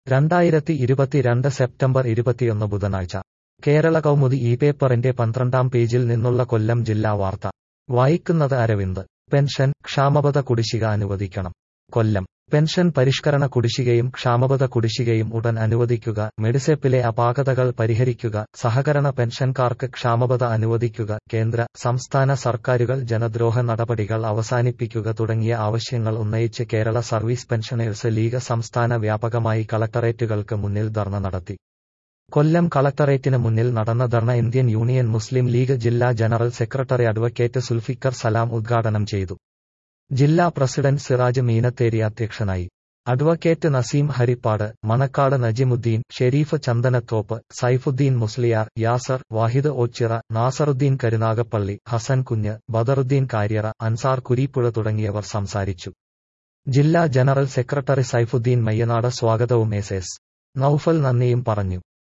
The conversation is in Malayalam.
രണ്ടായിരത്തി ഇരുപത്തിരണ്ട് സെപ്റ്റംബർ ഇരുപത്തിയൊന്ന് ബുധനാഴ്ച കേരള കൗമുദി ഈ പേപ്പറിന്റെ പന്ത്രണ്ടാം പേജിൽ നിന്നുള്ള കൊല്ലം ജില്ലാ വാർത്ത വായിക്കുന്നത് അരവിന്ദ് പെൻഷൻ ക്ഷാമബത കുടിശ്ശിക അനുവദിക്കണം കൊല്ലം പെൻഷൻ പരിഷ്കരണ കുടിശ്ശികയും ക്ഷാമബത കുടിശ്ശികയും ഉടൻ അനുവദിക്കുക മെഡിസെപ്പിലെ അപാകതകൾ പരിഹരിക്കുക സഹകരണ പെൻഷൻകാർക്ക് ക്ഷാമബത അനുവദിക്കുക കേന്ദ്ര സംസ്ഥാന സർക്കാരുകൾ ജനദ്രോഹ നടപടികൾ അവസാനിപ്പിക്കുക തുടങ്ങിയ ആവശ്യങ്ങൾ ഉന്നയിച്ച് കേരള സർവീസ് പെൻഷനേഴ്സ് ലീഗ് സംസ്ഥാന വ്യാപകമായി കളക്ടറേറ്റുകൾക്ക് മുന്നിൽ ധർണ നടത്തി കൊല്ലം കളക്ടറേറ്റിന് മുന്നിൽ നടന്ന dharna Indian Union Muslim League ജില്ലാ general secretary advocate Sulfikar Salam ഉദ്ഘാടനം ചെയ്തു ജില്ലാ പ്രസിഡന്റ് സിറാജ് മീനത്തേരി അധ്യക്ഷനായി അഡ്വക്കേറ്റ് നസീം ഹരിപ്പാട് മണക്കാട് നജിമുദ്ദീൻ ഷെരീഫ് ചന്ദനത്തോപ്പ് സൈഫുദ്ദീൻ മുസ്ലിയാർ യാസർ വാഹിദ് ഓച്ചിറ നാസറുദ്ദീൻ കരുനാഗപ്പള്ളി ഹസൻ കുഞ്ഞ് ബദറുദ്ദീൻ കാര്യറ അൻസാർ കുരീപ്പുഴ തുടങ്ങിയവർ സംസാരിച്ചു ജില്ലാ ജനറൽ സെക്രട്ടറി സൈഫുദ്ദീൻ മയ്യനാട് സ്വാഗതവും എസ് എസ് നൌഫൽ നന്ദിയും പറഞ്ഞു